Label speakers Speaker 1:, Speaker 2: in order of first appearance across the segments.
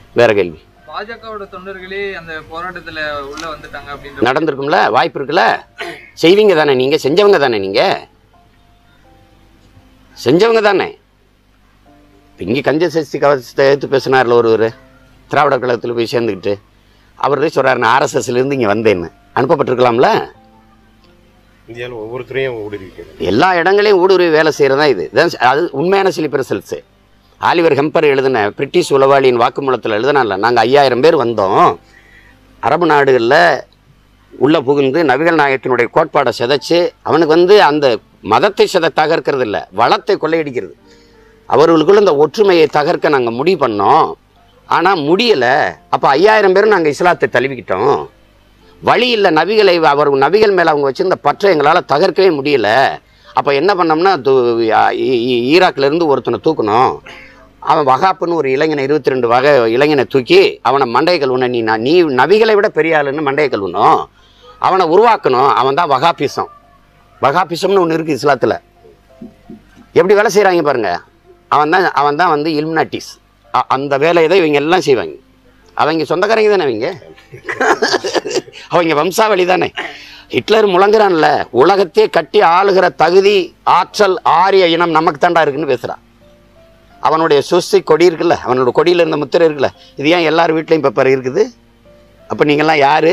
Speaker 1: வேற கேள்வி
Speaker 2: பாஜகவோட தொண்டர்களே அந்த போராட்டத்துல உள்ள வந்துட்டாங்க அப்படின்ற
Speaker 1: நடந்திருக்கும்ல வாய்ப்பு இருக்குல்ல செய்வீங்க தானே நீங்க செஞ்சவங்க தானே நீங்க செஞ்சவங்க தானே இப்ப இங்க கஞ்ச சஷ்டி கவசத்தை எடுத்து பேசினார்ல ஒருவர் திராவிட கழகத்தில் போய் சேர்ந்துக்கிட்டு அவர் தான் சொல்றாரு நான் RSS ல இருந்து இங்க வந்தேன்னு அனுப்பப்பட்டிருக்கலாம்ல
Speaker 3: இந்தியாவில் ஒவ்வொரு துறையும் ஊடுருவிக்கிறது
Speaker 1: எல்லா இடங்களையும் ஊடுருவி வேலை செய்கிறதா இது இதான் அது உண்மையான சிலிப் ரிசல்ட்ஸு ஆலிவர் ஹெம்பர் எழுதின பிரிட்டிஷ் உளவாளியின் வாக்குமூலத்தில் எழுதினால நாங்கள் ஐயாயிரம் பேர் வந்தோம் அரபு நாடுகளில் உள்ளே புகுந்து நபிகள் நாயகத்தினுடைய கோட்பாடை சிதைச்சு அவனுக்கு வந்து அந்த மதத்தை சிதை தகர்க்கிறது இல்லை வளத்தை கொள்ளையடிக்கிறது அவர்களுக்குள்ள இந்த ஒற்றுமையை தகர்க்க நாங்கள் முடிவு பண்ணோம் ஆனால் முடியலை அப்போ ஐயாயிரம் பேரும் நாங்கள் இஸ்லாத்தை தழுவிக்கிட்டோம் வழி இல்லை நபிகளை அவர் நபிகள் மேலே அவங்க வச்சிருந்த பற்றை எங்களால் தகர்க்கவே முடியல அப்போ என்ன பண்ணோம்னா து- ஈ- ஈ- ஈராக்ல இருந்து ஒருத்தனை தூக்கணும் அவன் வகாப்புன்னு ஒரு இளைஞனை இருபத்தி ரெண்டு வகை இளைஞனை தூக்கி அவனை மண்டைய கழுவுன நீ நான் நீ நபிகளை விட பெரிய ஆளுன்னு மண்டைய கழுவணும் அவனை உருவாக்கணும் அவன் தான் வகாபிசம் வகாபிசம்னு ஒன்று இருக்குது இஸ்லாத்தில் எப்படி வேலை செய்கிறாங்க பாருங்க அவன் தான் அவன் தான் வந்து இல்ம்னாட்டிஸ் அந்த வேலையை தான் இவங்க எல்லாம் செய்வாங்க அவங்க சொந்தக்காரங்க தானே அவங்க அவங்க வம்சாவளி தானே ஹிட்லர் முழங்குறான்ல உலகத்தையே கட்டி ஆளுகிற தகுதி ஆற்றல் ஆரிய இனம் நமக்கு தாண்டா இருக்குன்னு பேசுறான் அவனுடைய சுசி கொடி இருக்குல்ல அவனோட கொடியில இருந்த முத்திரை இருக்குல்ல இது ஏன் எல்லார் வீட்லையும் இப்போ இருக்குது அப்போ நீங்கள்லாம் யாரு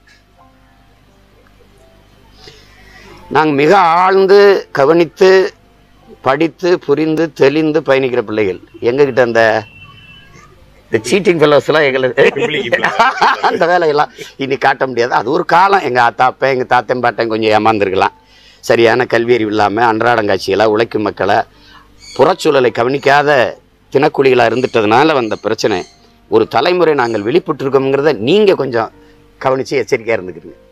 Speaker 1: நாங்கள் மிக ஆழ்ந்து கவனித்து படித்து புரிந்து தெளிந்து பயணிக்கிற பிள்ளைகள் எங்ககிட்ட அந்த இந்த சீட்டிங் ஃபெல்லோஸ்லாம் எங்களுக்கு அந்த வேலையெல்லாம் இனி காட்ட முடியாது அது ஒரு காலம் எங்கள் தாப்பன் எங்கள் தாத்தன் பாட்டன் கொஞ்சம் ஏமாந்துருக்கலாம் சரியான கல்வி அறிவு இல்லாமல் அன்றாடங்காட்சிகளை உழைக்கும் மக்களை புறச்சூழலை கவனிக்காத தினக்கூலிகளாக இருந்துட்டதுனால வந்த பிரச்சனை ஒரு தலைமுறை நாங்கள் வெளிப்பட்டிருக்கோங்கிறத நீங்கள் கொஞ்சம் கவனித்து எச்சரிக்கையாக இருந்துக்கிறீங்க